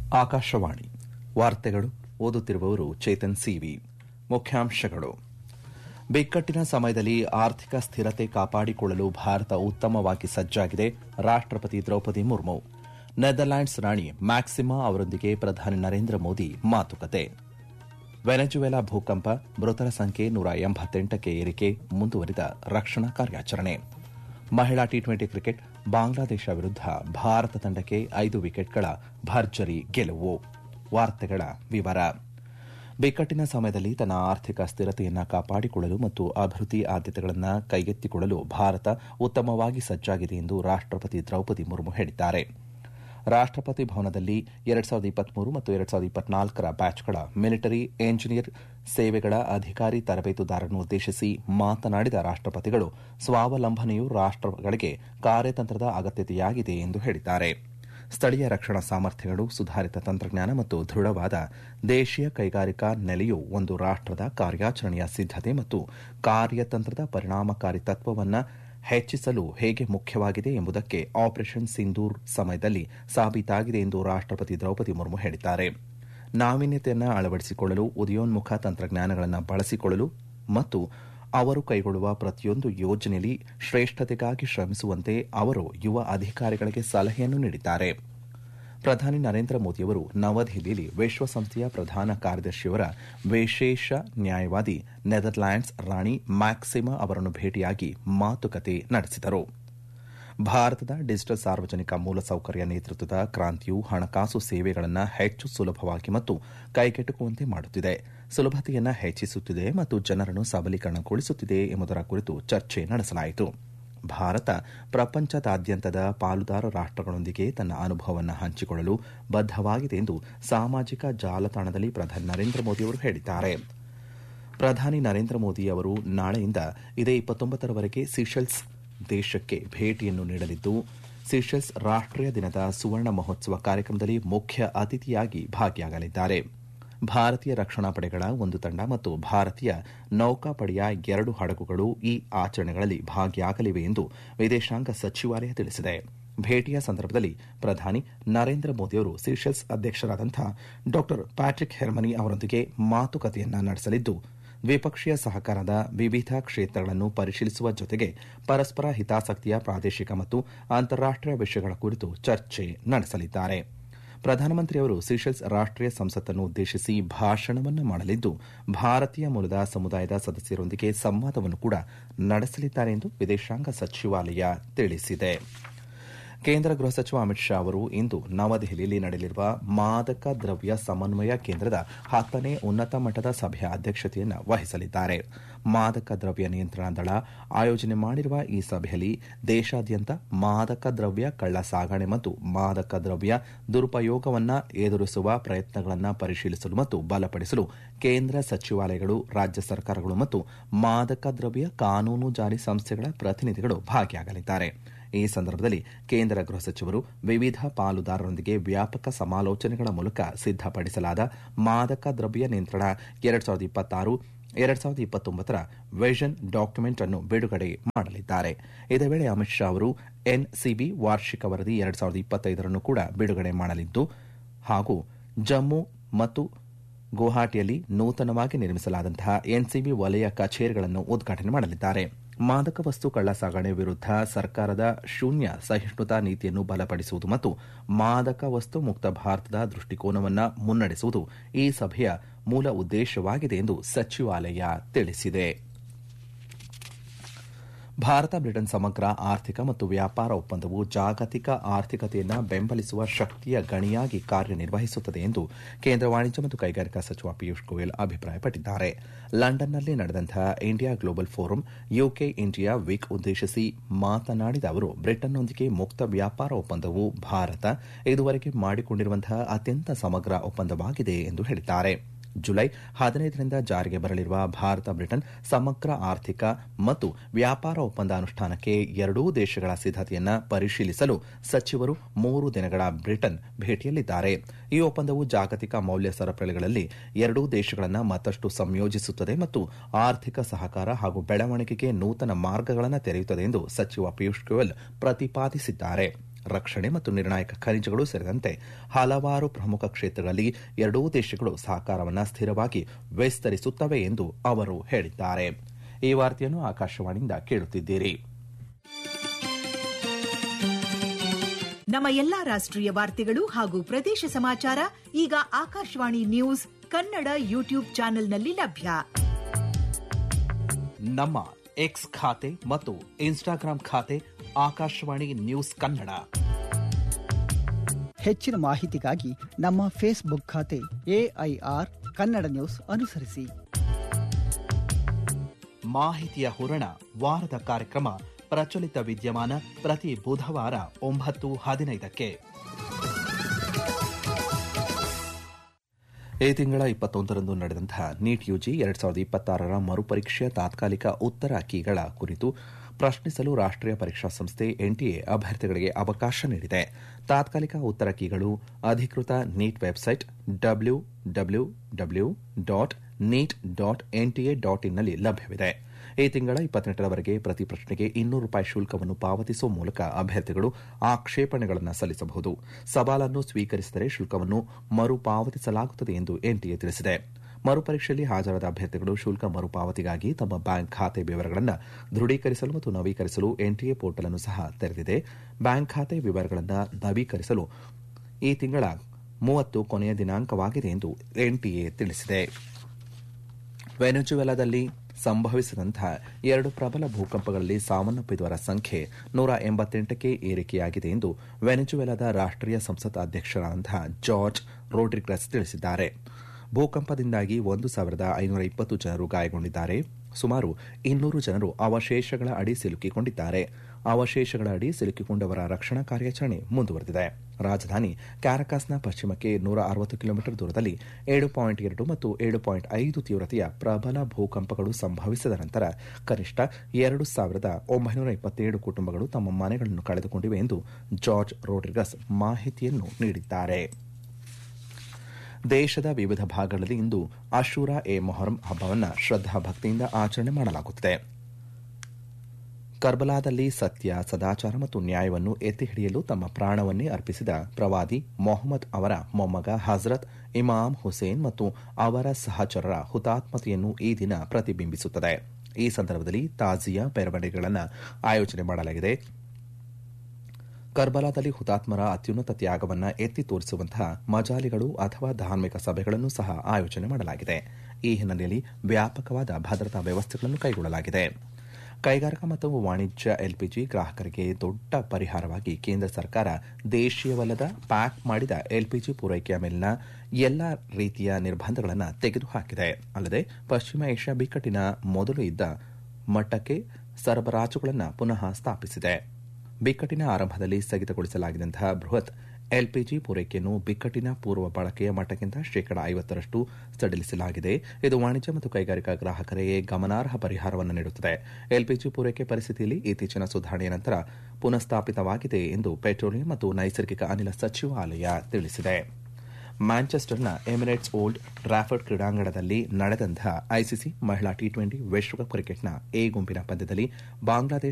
ಆಕಾಶವಾಣಿ ವಾರ್ತೆಗಳು ಓದುತ್ತಿರುವವರು ಚೇತನ್ ಸಿವಿ ಮುಖ್ಯಾಂಶಗಳು ಬಿಕ್ಕಟ್ಟಿನ ಸಮಯದಲ್ಲಿ ಆರ್ಥಿಕ ಸ್ಥಿರತೆ ಕಾಪಾಡಿಕೊಳ್ಳಲು ಭಾರತ ಉತ್ತಮವಾಗಿ ಸಜ್ಜಾಗಿದೆ ರಾಷ್ಟಪತಿ ದ್ರೌಪದಿ ಮುರ್ಮು ನೆದರ್ಲ್ಯಾಂಡ್ಸ್ ರಾಣಿ ಮ್ಯಾಕ್ಸಿಮಾ ಅವರೊಂದಿಗೆ ಪ್ರಧಾನಿ ನರೇಂದ್ರ ಮೋದಿ ಮಾತುಕತೆ ವೆನೆಜುವೆಲಾ ಭೂಕಂಪ ಮೃತರ ಸಂಖ್ಯೆ ನೂರ ಎಂಬತ್ತೆಂಟಕ್ಕೆ ಏರಿಕೆ ಮುಂದುವರಿದ ರಕ್ಷಣಾ ಕಾರ್ಯಾಚರಣೆ ಮಹಿಳಾ ಟಿ ಟ್ವೆಂಟಿ ಕ್ರಿಕೆಟ್ ಬಾಂಗ್ಲಾದೇಶ ವಿರುದ್ಧ ಭಾರತ ತಂಡಕ್ಕೆ ಐದು ವಿಕೆಟ್ಗಳ ಭರ್ಜರಿ ಗೆಲುವು ವಾರ್ತೆಗಳ ವಿವರ ಬಿಕ್ಕಟ್ಟಿನ ಸಮಯದಲ್ಲಿ ತನ್ನ ಆರ್ಥಿಕ ಸ್ಥಿರತೆಯನ್ನು ಕಾಪಾಡಿಕೊಳ್ಳಲು ಮತ್ತು ಅಭಿವೃದ್ಧಿ ಆದ್ಯತೆಗಳನ್ನು ಕೈಗೆತ್ತಿಕೊಳ್ಳಲು ಭಾರತ ಉತ್ತಮವಾಗಿ ಸಜ್ಜಾಗಿದೆ ಎಂದು ರಾಷ್ಟಪತಿ ದ್ರೌಪದಿ ಮುರ್ಮು ಹೇಳಿದ್ದಾರೆ ರಾಷ್ಟಪತಿ ಭವನದಲ್ಲಿ ಎರಡ್ ಸಾವಿರದ ಇಪ್ಪತ್ಮೂರು ಮತ್ತು ಎರಡ್ ಸಾವಿರದ ಇಪ್ಪತ್ನಾಲ್ಕರ ಬ್ಯಾಚ್ಗಳ ಮಿಲಿಟರಿ ಎಂಜಿನಿಯರ್ ಸೇವೆಗಳ ಅಧಿಕಾರಿ ತರಬೇತುದಾರರನ್ನು ಉದ್ದೇಶಿಸಿ ಮಾತನಾಡಿದ ರಾಷ್ಟಪತಿಗಳು ಸ್ವಾವಲಂಬನೆಯು ರಾಷ್ಟಗಳಿಗೆ ಕಾರ್ಯತಂತ್ರದ ಅಗತ್ಯತೆಯಾಗಿದೆ ಎಂದು ಹೇಳಿದ್ದಾರೆ ಸ್ಥಳೀಯ ರಕ್ಷಣಾ ಸಾಮರ್ಥ್ಯಗಳು ಸುಧಾರಿತ ತಂತ್ರಜ್ಞಾನ ಮತ್ತು ದೃಢವಾದ ದೇಶೀಯ ಕೈಗಾರಿಕಾ ನೆಲೆಯು ಒಂದು ರಾಷ್ಟದ ಕಾರ್ಯಾಚರಣೆಯ ಸಿದ್ದತೆ ಮತ್ತು ಕಾರ್ಯತಂತ್ರದ ಪರಿಣಾಮಕಾರಿ ತತ್ವವನ್ನು ಹೆಚ್ಚಿಸಲು ಹೇಗೆ ಮುಖ್ಯವಾಗಿದೆ ಎಂಬುದಕ್ಕೆ ಆಪರೇಷನ್ ಸಿಂಧೂರ್ ಸಮಯದಲ್ಲಿ ಸಾಬೀತಾಗಿದೆ ಎಂದು ರಾಷ್ಟಪತಿ ದ್ರೌಪದಿ ಮುರ್ಮು ಹೇಳಿದ್ದಾರೆ ನಾವೀನ್ಯತೆಯನ್ನು ಅಳವಡಿಸಿಕೊಳ್ಳಲು ಉದಯೋನ್ಮುಖ ತಂತ್ರಜ್ಞಾನಗಳನ್ನು ಬಳಸಿಕೊಳ್ಳಲು ಮತ್ತು ಅವರು ಕೈಗೊಳ್ಳುವ ಪ್ರತಿಯೊಂದು ಯೋಜನೆಯಲ್ಲಿ ಶ್ರೇಷ್ಠತೆಗಾಗಿ ಶ್ರಮಿಸುವಂತೆ ಅವರು ಯುವ ಅಧಿಕಾರಿಗಳಿಗೆ ಸಲಹೆಯನ್ನು ನೀಡಿದ್ದಾರೆ ಪ್ರಧಾನಿ ನರೇಂದ್ರ ಮೋದಿಯವರು ನವದೆಹಲಿಯಲ್ಲಿ ವಿಶ್ವಸಂಸ್ಥೆಯ ಪ್ರಧಾನ ಕಾರ್ಯದರ್ಶಿಯವರ ವಿಶೇಷ ನ್ಯಾಯವಾದಿ ನೆದರ್ಲ್ಯಾಂಡ್ಸ್ ರಾಣಿ ಮ್ಯಾಕ್ಸಿಮಾ ಅವರನ್ನು ಭೇಟಿಯಾಗಿ ಮಾತುಕತೆ ನಡೆಸಿದರು ಭಾರತದ ಡಿಜಿಟಲ್ ಸಾರ್ವಜನಿಕ ಮೂಲಸೌಕರ್ಯ ನೇತೃತ್ವದ ಕ್ರಾಂತಿಯು ಹಣಕಾಸು ಸೇವೆಗಳನ್ನು ಹೆಚ್ಚು ಸುಲಭವಾಗಿ ಮತ್ತು ಕೈಗೆಟುಕುವಂತೆ ಮಾಡುತ್ತಿದೆ ಸುಲಭತೆಯನ್ನು ಹೆಚ್ಚಿಸುತ್ತಿದೆ ಮತ್ತು ಜನರನ್ನು ಸಬಲೀಕರಣಗೊಳಿಸುತ್ತಿದೆ ಎಂಬುದರ ಕುರಿತು ಚರ್ಚೆ ನಡೆಸಲಾಯಿತು ಭಾರತ ಪ್ರಪಂಚದಾದ್ಯಂತದ ಪಾಲುದಾರ ರಾಷ್ಟಗಳೊಂದಿಗೆ ತನ್ನ ಅನುಭವವನ್ನು ಹಂಚಿಕೊಳ್ಳಲು ಬದ್ದವಾಗಿದೆ ಎಂದು ಸಾಮಾಜಿಕ ಜಾಲತಾಣದಲ್ಲಿ ಪ್ರಧಾನಿ ನರೇಂದ್ರ ಮೋದಿಯವರು ಹೇಳಿದ್ದಾರೆ ಪ್ರಧಾನಿ ನರೇಂದ್ರ ಮೋದಿ ಅವರು ನಾಳೆಯಿಂದ ಇದೇ ಇಪ್ಪತ್ತೊಂಬತ್ತರವರೆಗೆ ಸಿಷೆಲ್ಸ್ ದೇಶಕ್ಕೆ ಭೇಟಿಯನ್ನು ನೀಡಲಿದ್ದು ಸಿಷೆಲ್ಸ್ ರಾಷ್ಟೀಯ ದಿನದ ಸುವರ್ಣ ಮಹೋತ್ಸವ ಕಾರ್ಯಕ್ರಮದಲ್ಲಿ ಮುಖ್ಯ ಅತಿಥಿಯಾಗಿ ಭಾಗಿಯಾಗಲಿದ್ದಾರೆ ಭಾರತೀಯ ರಕ್ಷಣಾ ಪಡೆಗಳ ಒಂದು ತಂಡ ಮತ್ತು ಭಾರತೀಯ ನೌಕಾಪಡೆಯ ಎರಡು ಹಡಗುಗಳು ಈ ಆಚರಣೆಗಳಲ್ಲಿ ಭಾಗಿಯಾಗಲಿವೆ ಎಂದು ವಿದೇಶಾಂಗ ಸಚಿವಾಲಯ ತಿಳಿಸಿದೆ ಭೇಟಿಯ ಸಂದರ್ಭದಲ್ಲಿ ಪ್ರಧಾನಿ ನರೇಂದ್ರ ಮೋದಿಯವರು ಸಿಷೆಲ್ಸ್ ಅಧ್ಯಕ್ಷರಾದಂಥ ಡಾ ಪ್ಯಾಟ್ರಿಕ್ ಹೆರ್ಮನಿ ಅವರೊಂದಿಗೆ ಮಾತುಕತೆಯನ್ನ ನಡೆಸಲಿದ್ದು ದ್ವಿಪಕ್ಷೀಯ ಸಹಕಾರದ ವಿವಿಧ ಕ್ಷೇತ್ರಗಳನ್ನು ಪರಿಶೀಲಿಸುವ ಜೊತೆಗೆ ಪರಸ್ಪರ ಹಿತಾಸಕ್ತಿಯ ಪ್ರಾದೇಶಿಕ ಮತ್ತು ಅಂತಾರಾಷ್ಟೀಯ ವಿಷಯಗಳ ಕುರಿತು ಚರ್ಚೆ ನಡೆಸಲಿದ್ದಾರೆ ಪ್ರಧಾನಮಂತ್ರಿಯವರು ಸಿಷೆಲ್ಸ್ ರಾಷ್ಟೀಯ ಸಂಸತ್ತನ್ನು ಉದ್ದೇಶಿಸಿ ಭಾಷಣವನ್ನು ಮಾಡಲಿದ್ದು ಭಾರತೀಯ ಮೂಲದ ಸಮುದಾಯದ ಸದಸ್ಯರೊಂದಿಗೆ ಸಂವಾದವನ್ನು ಕೂಡ ನಡೆಸಲಿದ್ದಾರೆ ಎಂದು ವಿದೇಶಾಂಗ ಸಚಿವಾಲಯ ತಿಳಿಸಿದೆ ಕೇಂದ್ರ ಗೃಹ ಸಚಿವ ಅಮಿತ್ ಶಾ ಅವರು ಇಂದು ನವದೆಹಲಿಯಲ್ಲಿ ನಡೆಯಲಿರುವ ಮಾದಕ ದ್ರವ್ಯ ಸಮನ್ವಯ ಕೇಂದ್ರದ ಹತ್ತನೇ ಉನ್ನತ ಮಟ್ಟದ ಸಭೆಯ ಅಧ್ಯಕ್ಷತೆಯನ್ನು ವಹಿಸಲಿದ್ದಾರೆ ಮಾದಕ ದ್ರವ್ಯ ನಿಯಂತ್ರಣ ದಳ ಆಯೋಜನೆ ಮಾಡಿರುವ ಈ ಸಭೆಯಲ್ಲಿ ದೇಶಾದ್ಯಂತ ಮಾದಕ ದ್ರವ್ಯ ಕಳ್ಳ ಸಾಗಣೆ ಮತ್ತು ಮಾದಕ ದ್ರವ್ಯ ದುರುಪಯೋಗವನ್ನು ಎದುರಿಸುವ ಪ್ರಯತ್ನಗಳನ್ನು ಪರಿಶೀಲಿಸಲು ಮತ್ತು ಬಲಪಡಿಸಲು ಕೇಂದ್ರ ಸಚಿವಾಲಯಗಳು ರಾಜ್ಯ ಸರ್ಕಾರಗಳು ಮತ್ತು ಮಾದಕ ದ್ರವ್ಯ ಕಾನೂನು ಜಾರಿ ಸಂಸ್ಥೆಗಳ ಪ್ರತಿನಿಧಿಗಳು ಭಾಗಿಯಾಗಲಿದ್ದಾರೆ ಈ ಸಂದರ್ಭದಲ್ಲಿ ಕೇಂದ್ರ ಗೃಹ ಸಚಿವರು ವಿವಿಧ ಪಾಲುದಾರರೊಂದಿಗೆ ವ್ಯಾಪಕ ಸಮಾಲೋಚನೆಗಳ ಮೂಲಕ ಸಿದ್ದಪಡಿಸಲಾದ ಮಾದಕ ದ್ರವ್ಯ ನಿಯಂತ್ರಣ ಎರಡ್ ಸಾವಿರದ ಇಪ್ಪತ್ತಾರು ಎರಡ್ ಸಾವಿರದ ಇಪ್ಪತ್ತೊಂಬತ್ತರ ವಿಷನ್ ಡಾಕ್ಯುಮೆಂಟ್ ಅನ್ನು ಬಿಡುಗಡೆ ಮಾಡಲಿದ್ದಾರೆ ಇದೇ ವೇಳೆ ಅಮಿತ್ ಶಾ ಅವರು ಎನ್ಸಿಬಿ ವಾರ್ಷಿಕ ವರದಿ ಎರಡ್ ಸಾವಿರದ ಇಪ್ಪತ್ತೈದರನ್ನು ಕೂಡ ಬಿಡುಗಡೆ ಮಾಡಲಿದ್ದು ಹಾಗೂ ಜಮ್ಮು ಮತ್ತು ಗುವಾಹಟಿಯಲ್ಲಿ ನೂತನವಾಗಿ ನಿರ್ಮಿಸಲಾದಂತಹ ಎನ್ಸಿಬಿ ವಲಯ ಕಚೇರಿಗಳನ್ನು ಉದ್ಘಾಟನೆ ಮಾಡಲಿದ್ದಾರೆ ಮಾದಕ ವಸ್ತು ಕಳ್ಳ ಸಾಗಣೆ ವಿರುದ್ಧ ಸರ್ಕಾರದ ಶೂನ್ಯ ಸಹಿಷ್ಣುತಾ ನೀತಿಯನ್ನು ಬಲಪಡಿಸುವುದು ಮತ್ತು ಮಾದಕ ವಸ್ತು ಮುಕ್ತ ಭಾರತದ ದೃಷ್ಟಿಕೋನವನ್ನು ಮುನ್ನಡೆಸುವುದು ಈ ಸಭೆಯ ಮೂಲ ಉದ್ದೇಶವಾಗಿದೆ ಎಂದು ಸಚಿವಾಲಯ ತಿಳಿಸಿದೆ ಭಾರತ ಬ್ರಿಟನ್ ಸಮಗ್ರ ಆರ್ಥಿಕ ಮತ್ತು ವ್ಯಾಪಾರ ಒಪ್ಪಂದವು ಜಾಗತಿಕ ಆರ್ಥಿಕತೆಯನ್ನು ಬೆಂಬಲಿಸುವ ಶಕ್ತಿಯ ಗಣಿಯಾಗಿ ಕಾರ್ಯನಿರ್ವಹಿಸುತ್ತದೆ ಎಂದು ಕೇಂದ್ರ ವಾಣಿಜ್ಯ ಮತ್ತು ಕೈಗಾರಿಕಾ ಸಚಿವ ಪಿಯೂಷ್ ಗೋಯಲ್ ಅಭಿಪ್ರಾಯಪಟ್ಟಿದ್ದಾರೆ ಲಂಡನ್ನಲ್ಲಿ ನಡೆದಂತಹ India global forum UK India week ಉದ್ದೇಶಿಸಿ ಮಾತನಾಡಿದ ಅವರು ಬ್ರಿಟನ್ನೊಂದಿಗೆ ಮುಕ್ತ ವ್ಯಾಪಾರ ಒಪ್ಪಂದವು ಭಾರತ ಇದುವರೆಗೆ ಮಾಡಿಕೊಂಡಿರುವಂತಹ ಅತ್ಯಂತ ಸಮಗ್ರ ಒಪ್ಪಂದವಾಗಿದೆ ಎಂದು ಹೇಳಿದ್ದಾರೆ ಜುಲೈ ಹದಿನೈದರಿಂದ ಜಾರಿಗೆ ಬರಲಿರುವ ಭಾರತ ಬ್ರಿಟನ್ ಸಮಗ್ರ ಆರ್ಥಿಕ ಮತ್ತು ವ್ಯಾಪಾರ ಒಪ್ಪಂದ ಅನುಷ್ಠಾನಕ್ಕೆ ಎರಡೂ ದೇಶಗಳ ಸಿದ್ದತೆಯನ್ನು ಪರಿಶೀಲಿಸಲು ಸಚಿವರು ಮೂರು ದಿನಗಳ ಬ್ರಿಟನ್ ಭೇಟಿಯಲ್ಲಿದ್ದಾರೆ ಈ ಒಪ್ಪಂದವು ಜಾಗತಿಕ ಮೌಲ್ಯ ಸರಪಳಿಗಳಲ್ಲಿ ಎರಡೂ ದೇಶಗಳನ್ನು ಮತ್ತಷ್ಟು ಸಂಯೋಜಿಸುತ್ತದೆ ಮತ್ತು ಆರ್ಥಿಕ ಸಹಕಾರ ಹಾಗೂ ಬೆಳವಣಿಗೆಗೆ ನೂತನ ಮಾರ್ಗಗಳನ್ನು ತೆರೆಯುತ್ತದೆ ಎಂದು ಸಚಿವ ಪಿಯೂಷ್ ಗೋಯಲ್ ಪ್ರತಿಪಾದಿಸಿದ್ದಾರೆ ರಕ್ಷಣೆ ಮತ್ತು ನಿರ್ಣಾಯಕ ಖನಿಜಗಳು ಸೇರಿದಂತೆ ಹಲವಾರು ಪ್ರಮುಖ ಕ್ಷೇತ್ರಗಳಲ್ಲಿ ಎರಡೂ ದೇಶಗಳು ಸಹಕಾರವನ್ನು ಸ್ಥಿರವಾಗಿ ವಿಸ್ತರಿಸುತ್ತವೆ ಎಂದು ಅವರು ಹೇಳಿದ್ದಾರೆ ಈ ವಾರ್ತೆಯನ್ನು ಆಕಾಶವಾಣಿಯಿಂದ ಕೇಳುತ್ತಿದ್ದೀರಿ ನಮ್ಮ ಎಲ್ಲಾ ರಾಷ್ಟ್ರೀಯ ವಾರ್ತೆಗಳು ಹಾಗೂ ಪ್ರದೇಶ ಸಮಾಚಾರ ಈಗ ಆಕಾಶವಾಣಿ ನ್ಯೂಸ್ ಕನ್ನಡ ಯೂಟ್ಯೂಬ್ ಚಾನೆಲ್ನಲ್ಲಿ ಲಭ್ಯ ನಮ್ಮ ಎಕ್ಸ್ ಖಾತೆ ಮತ್ತು ಇನ್ಸ್ಟಾಗ್ರಾಂ ಖಾತೆ ಆಕಾಶವಾಣಿ ನ್ಯೂಸ್ ಕನ್ನಡ ಹೆಚ್ಚಿನ ಮಾಹಿತಿಗಾಗಿ ನಮ್ಮ ಫೇಸ್ಬುಕ್ ಖಾತೆ ಎಐಆರ್ ಕನ್ನಡ ನ್ಯೂಸ್ ಅನುಸರಿಸಿ ಮಾಹಿತಿಯ ಹೂರಣ ವಾರದ ಕಾರ್ಯಕ್ರಮ ಪ್ರಚಲಿತ ವಿದ್ಯಮಾನ ಪ್ರತಿ ಬುಧವಾರ ಒಂಬತ್ತು ಹದಿನೈದಕ್ಕೆ ಈ ತಿಂಗಳ ಇಪ್ಪತ್ತೊಂದರಂದು ನಡೆದಂತಹ ನೀಟ್ ಯುಜಿ ಎರಡ್ ಸಾವಿರದ ಇಪ್ಪತ್ತಾರರ ಮರುಪರೀಕ್ಷೆಯ ತಾತ್ಕಾಲಿಕ ಉತ್ತರ ಕೀಗಳ ಕುರಿತು ಪ್ರಶ್ನಿಸಲು ರಾಷ್ಟೀಯ ಪರೀಕ್ಷಾ ಸಂಸ್ಥೆ ಎನ್ಟಿಎ ಅಭ್ಯರ್ಥಿಗಳಿಗೆ ಅವಕಾಶ ನೀಡಿದೆ ತಾತ್ಕಾಲಿಕ ಉತ್ತರ ಕೀಗಳು ಅಧಿಕೃತ NEET website W W W dot NEET dot NTA dot ಇನ್ನಲ್ಲಿ ಲಭ್ಯವಿದೆ ಈ ತಿಂಗಳ ಇಪ್ಪತ್ತೆಂಟರವರೆಗೆ ಪ್ರತಿ ಪ್ರಶ್ನೆಗೆ ಇನ್ನೂರು ರೂಪಾಯಿ ಶುಲ್ಕವನ್ನು ಪಾವತಿಸುವ ಮೂಲಕ ಅಭ್ಯರ್ಥಿಗಳು ಆಕ್ಷೇಪಣೆಗಳನ್ನು ಸಲ್ಲಿಸಬಹುದು ಸವಾಲನ್ನು ಸ್ವೀಕರಿಸಿದರೆ ಶುಲ್ಕವನ್ನು ಮರುಪಾವತಿಸಲಾಗುತ್ತದೆ ಎಂದು ಎನ್ಟಿಎ ತಿಳಿಸಿದೆ ಮರುಪರೀಕ್ಷೆಯಲ್ಲಿ ಹಾಜರಾದ ಅಭ್ಯರ್ಥಿಗಳು ಶುಲ್ಕ ಮರುಪಾವತಿಗಾಗಿ ತಮ್ಮ ಬ್ಯಾಂಕ್ ಖಾತೆ ವಿವರಗಳನ್ನು ದೃಢೀಕರಿಸಲು ಮತ್ತು ನವೀಕರಿಸಲು ಎನ್ಟಿಎ ಪೋರ್ಟಲ್ ಅನ್ನು ಸಹ ತೆರೆದಿದೆ ಬ್ಯಾಂಕ್ ಖಾತೆ ವಿವರಗಳನ್ನು ನವೀಕರಿಸಲು ಈ ತಿಂಗಳ ಮೂವತ್ತು ಕೊನೆಯ ದಿನಾಂಕವಾಗಿದೆ ಎಂದು ಎನ್ಟಿಎ ತಿಳಿಸಿದೆ ವೆನೆಜುವೆಲಾದಲ್ಲಿ ಸಂಭವಿಸಿದಂತಹ ಎರಡು ಪ್ರಬಲ ಭೂಕಂಪಗಳಲ್ಲಿ ಸಾವನ್ನಪ್ಪಿದವರ ಸಂಖ್ಯೆ ನೂರ ಎಂಬತ್ತೆಂಟಕ್ಕೆ ಏರಿಕೆಯಾಗಿದೆ ಎಂದು ವೆನೆಜುವೆಲಾದ ರಾಷ್ಟೀಯ ಸಂಸತ್ ಅಧ್ಯಕ್ಷರಾದಂತಹ ಜಾರ್ಜ್ ರೋಡ್ರಿಗಸ್ ತಿಳಿಸಿದ್ದಾರೆ ಭೂಕಂಪದಿಂದಾಗಿ ಒಂದು ಸಾವಿರದ ಐನೂರ ಇಪ್ಪತ್ತು ಜನರು ಗಾಯಗೊಂಡಿದ್ದಾರೆ ಸುಮಾರು ಇನ್ನೂರು ಜನರು ಅವಶೇಷಗಳ ಅಡಿ ಸಿಲುಕಿಕೊಂಡಿದ್ದಾರೆ ಅವಶೇಷಗಳ ಅಡಿ ಸಿಲುಕಿಕೊಂಡವರ ರಕ್ಷಣಾ ಕಾರ್ಯಾಚರಣೆ ಮುಂದುವರೆದಿದೆ ರಾಜಧಾನಿ ಕ್ಯಾರಕಾಸ್ನ ಪಶ್ಚಿಮಕ್ಕೆ ನೂರ ಅರವತ್ತು ಕಿಲೋಮೀಟರ್ ದೂರದಲ್ಲಿ ಏಳು ಪಾಯಿಂಟ್ ಎರಡು ಮತ್ತು ಏಳು ಪಾಯಿಂಟ್ ಐದು ತೀವ್ರತೆಯ ಪ್ರಬಲ ಭೂಕಂಪಗಳು ಸಂಭವಿಸಿದ ನಂತರ ಕನಿಷ್ಠ ಎರಡು ಸಾವಿರದ ಒಂಬೈನೂರ ಇಪ್ಪತ್ತೇಳು ಕುಟುಂಬಗಳು ತಮ್ಮ ಮನೆಗಳನ್ನು ಕಳೆದುಕೊಂಡಿವೆ ಎಂದು ಜಾರ್ಜ್ ರೋಡ್ರಿಗಸ್ ಮಾಹಿತಿಯನ್ನು ನೀಡಿದ್ದಾರೆ ದೇಶದ ವಿವಿಧ ಭಾಗಗಳಲ್ಲಿ ಇಂದು ಅಶೂರಾ ಎ ಮೊಹರಂ ಹಬ್ಬವನ್ನು ಶ್ರದ್ದಾಭಕ್ತಿಯಿಂದ ಆಚರಣೆ ಮಾಡಲಾಗುತ್ತಿದೆ ಕರ್ಬಲಾದಲ್ಲಿ ಸತ್ಯ ಸದಾಚಾರ ಮತ್ತು ನ್ಯಾಯವನ್ನು ಎತ್ತಿ ಹಿಡಿಯಲು ತಮ್ಮ ಪ್ರಾಣವನ್ನೇ ಅರ್ಪಿಸಿದ ಪ್ರವಾದಿ ಮೊಹಮ್ಮದ್ ಅವರ ಮೊಮ್ಮಗ ಹಜರತ್ ಇಮಾಮ್ ಹುಸೇನ್ ಮತ್ತು ಅವರ ಸಹಚರರ ಹುತಾತ್ಮತೆಯನ್ನು ಈ ದಿನ ಪ್ರತಿಬಿಂಬಿಸುತ್ತದೆ ಈ ಸಂದರ್ಭದಲ್ಲಿ ತಾಜಿಯಾ ಮೆರವಣಿಗೆಗಳನ್ನು ಆಯೋಜನೆ ಮಾಡಲಾಗಿದೆ ಕರ್ಬಲಾದಲ್ಲಿ ಹುತಾತ್ಮರ ಅತ್ಯುನ್ನತ ತ್ಯಾಗವನ್ನು ಎತ್ತಿ ತೋರಿಸುವಂತಹ ಮಜಾಲಿಗಳು ಅಥವಾ ಧಾರ್ಮಿಕ ಸಭೆಗಳನ್ನು ಸಹ ಆಯೋಜನೆ ಮಾಡಲಾಗಿದೆ ಈ ಹಿನ್ನೆಲೆಯಲ್ಲಿ ವ್ಯಾಪಕವಾದ ಭದ್ರತಾ ವ್ಯವಸ್ಥೆಗಳನ್ನು ಕೈಗೊಳ್ಳಲಾಗಿದೆ ಕೈಗಾರಿಕಾ ಮತ್ತು ವಾಣಿಜ್ಯ ಎಲ್ಪಿಜಿ ಗ್ರಾಹಕರಿಗೆ ದೊಡ್ಡ ಪರಿಹಾರವಾಗಿ ಕೇಂದ್ರ ಸರ್ಕಾರ ದೇಶೀಯವಲ್ಲದ ಪ್ಯಾಕ್ ಮಾಡಿದ ಎಲ್ಪಿಜಿ ಪೂರೈಕೆಯ ಮೇಲಿನ ಎಲ್ಲ ರೀತಿಯ ನಿರ್ಬಂಧಗಳನ್ನು ತೆಗೆದುಹಾಕಿದೆ ಅಲ್ಲದೆ ಪಶ್ಚಿಮ ಏಷ್ಯಾ ಬಿಕ್ಕಟ್ಟಿನ ಮೊದಲು ಇದ್ದ ಮಟ್ಟಕ್ಕೆ ಸರಬರಾಜುಗಳನ್ನು ಪುನಃ ಸ್ಥಾಪಿಸಿದೆ ಬಿಕ್ಕಟ್ಟಿನ ಆರಂಭದಲ್ಲಿ ಸ್ಥಗಿತಗೊಳಿಸಲಾಗಿದ್ದಂತಹ ಬೃಹತ್ ಎಲ್ಪಿಜಿ ಪೂರೈಕೆಯನ್ನು ಬಿಕ್ಕಟ್ಟಿನ ಪೂರ್ವ ಬಳಕೆಯ ಮಟ್ಟಕ್ಕಿಂತ ಶೇಕಡಾ ಐವತ್ತರಷ್ಟು ಸಡಿಲಿಸಲಾಗಿದೆ ಇದು ವಾಣಿಜ್ಯ ಮತ್ತು ಕೈಗಾರಿಕಾ ಗ್ರಾಹಕರಿಗೆ ಗಮನಾರ್ಹ ಪರಿಹಾರವನ್ನು ನೀಡುತ್ತದೆ ಎಲ್ಪಿಜಿ ಪೂರೈಕೆ ಪರಿಸ್ಥಿತಿಯಲ್ಲಿ ಇತ್ತೀಚಿನ ಸುಧಾರಣೆಯ ನಂತರ ಪುನಃಸ್ಥಾಪಿತವಾಗಿದೆ ಎಂದು ಪೆಟ್ರೋಲಿಯಂ ಮತ್ತು ನೈಸರ್ಗಿಕ ಅನಿಲ ಸಚಿವಾಲಯ ತಿಳಿಸಿದೆ ಮ್ಯಾಂಚೆಸ್ಟರ್ನ ಎಮಿರೇಟ್ಸ್ ಓಲ್ಡ್ ಟ್ರಾಫರ್ಡ್ ಕ್ರೀಡಾಂಗಣದಲ್ಲಿ ನಡೆದಂತಹ ಐಸಿಸಿ ಮಹಿಳಾ ಟಿ ಟ್ವೆಂಟಿ ವಿಶ್ವಕಪ್ ಕ್ರಿಕೆಟ್ನ ಎ ಗುಂಪಿನ ಪಂದ್ಯದಲ್ಲಿ ಬಾಂಗ್ಲಾದೇಶ